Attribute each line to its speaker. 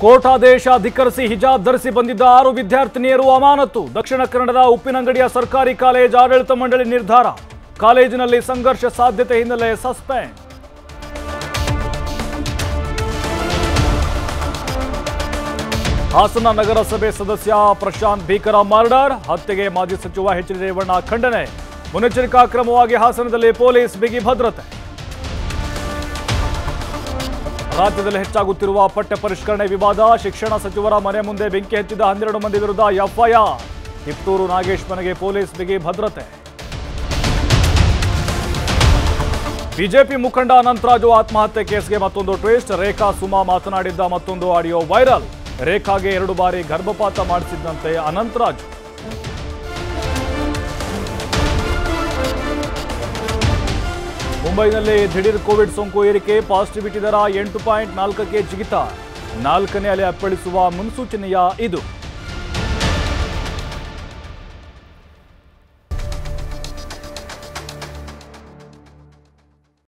Speaker 1: court ಆದೇಶ ಧಿಕ್ಕರಿಸಿ ಹಿಜಾಬ್ ಧರಿಸಿ ಬಂದಿದ್ದ ಆರು ವಿದ್ಯಾರ್ಥಿನಿಯರು ಅಮಾನತು ದಕ್ಷಿಣ ಕನ್ನಡದ ಉಪ್ಪಿನಂಗಡಿಯ ಸರ್ಕಾರಿ ಕಾಲೇಜ್ ಆಡಳಿತ ಮಂಡಳಿ ನಿರ್ಧಾರ ಕಾಲೇಜಿನಲ್ಲಿ ಸಂಘರ್ಷ ಸಾಧ್ಯತೆ ಹಿನ್ನೆಲೆ ಸಸ್ಪೆಂಡ್ ಹಾಸನ ನಗರಸಭೆ ಸದಸ್ಯ ಪ್ರಶಾಂತ್ ಭೀಕರ ಮರ್ಡರ್ ಹತ್ಯೆಗೆ ಮಾಜಿ ಸಚಿವ ಎಚ್ ಡಿ ರೇವಣ್ಣ ಖಂಡನೆ ಮುನ್ನೆಚ್ಚರಿಕಾ ಕ್ರಮವಾಗಿ ಹಾಸನದಲ್ಲಿ ಪೊಲೀಸ್ ಬಿಗಿ ಭದ್ರತೆ ರಾಜ್ಯದಲ್ಲಿ ಹೆಚ್ಚಾಗುತ್ತಿರುವ ಪಠ್ಯ ಪರಿಷ್ಕರಣೆ ವಿವಾದ ಶಿಕ್ಷಣ ಸಚಿವರ ಮನೆ ಮುಂದೆ ಬೆಂಕಿ ಹಚ್ಚಿದ ಹನ್ನೆರಡು ಮಂದಿ ವಿರುದ್ಧ ಎಫ್ಐಆರ್ ಕಿತ್ತೂರು ನಾಗೇಶ್ ಮನೆಗೆ ಪೊಲೀಸ್ ಬಿಗಿ ಭದ್ರತೆ ಬಿಜೆಪಿ ಮುಖಂಡ ಅನಂತರಾಜು ಆತ್ಮಹತ್ಯೆ ಕೇಸ್ಗೆ ಮತ್ತೊಂದು ಟ್ವಿಸ್ಟ್ ರೇಖಾ ಸುಮಾ ಮಾತನಾಡಿದ್ದ ಮತ್ತೊಂದು ಆಡಿಯೋ ವೈರಲ್ ರೇಖಾಗೆ ಎರಡು ಬಾರಿ ಗರ್ಭಪಾತ ಮಾಡಿಸಿದ್ದಂತೆ ಅನಂತರಾಜು ಮುಂಬೈನಲ್ಲಿ ದಿಢೀರ್ ಕೋವಿಡ್ ಸೋಂಕು ಏರಿಕೆ ಪಾಸಿಟಿವಿಟಿ ದರ ಎಂಟು ಪಾಯಿಂಟ್ ನಾಲ್ಕಕ್ಕೆ ಜಿಗಿತ ನಾಲ್ಕನೇ ಅಲೆ ಅಪ್ಪಳಿಸುವ ಮುನ್ಸೂಚನೆಯ ಇದು